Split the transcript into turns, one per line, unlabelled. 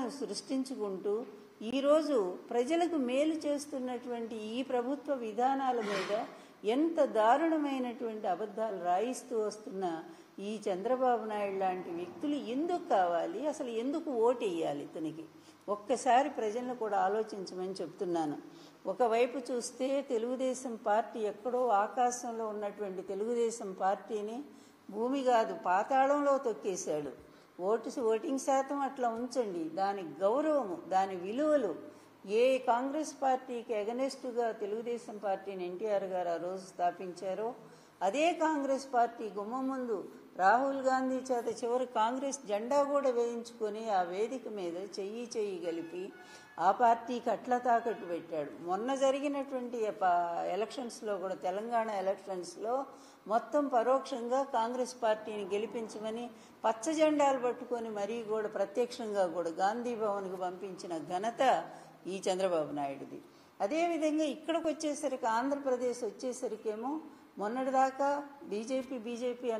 సృష్టించుకుంటూ ఈరోజు ప్రజలకు మేలు చేస్తున్నటువంటి ఈ ప్రభుత్వ విధానాల మీద ఎంత దారుణమైనటువంటి అబద్ధాలు రాయిస్తూ వస్తున్న ఈ చంద్రబాబు నాయుడు లాంటి వ్యక్తులు ఎందుకు కావాలి అసలు ఎందుకు ఓటేయాలి ఇతనికి ఒక్కసారి ప్రజలను కూడా ఆలోచించమని చెప్తున్నాను ఒకవైపు చూస్తే తెలుగుదేశం పార్టీ ఎక్కడో ఆకాశంలో ఉన్నటువంటి తెలుగుదేశం పార్టీని భూమి కాదు పాతాళంలో తొక్కేశాడు ఓటు ఓటింగ్ శాతం అట్లా ఉంచండి దాని గౌరవము దాని విలువలు ఏ కాంగ్రెస్ పార్టీకి ఎగనెస్టుగా తెలుగుదేశం పార్టీని ఎన్టీఆర్ గారు ఆ రోజు స్థాపించారో అదే కాంగ్రెస్ పార్టీ గుమ్మ ముందు రాహుల్ గాంధీ చేత చివరి కాంగ్రెస్ జెండా కూడా వేయించుకొని ఆ వేదిక మీద చెయ్యి చెయ్యి కలిపి ఆ పార్టీకి అట్లా తాకట్టు పెట్టాడు మొన్న జరిగినటువంటి ఎలక్షన్స్లో కూడా తెలంగాణ ఎలక్షన్స్లో మొత్తం పరోక్షంగా కాంగ్రెస్ పార్టీని గెలిపించమని పచ్చ జెండాలు పట్టుకొని మరీ కూడా ప్రత్యక్షంగా కూడా గాంధీ భవన్కు పంపించిన ఘనత ఈ చంద్రబాబు నాయుడుది అదేవిధంగా ఇక్కడికి వచ్చేసరికి ఆంధ్రప్రదేశ్ వచ్చేసరికేమో మొన్నటిదాకా బీజేపీ బీజేపీ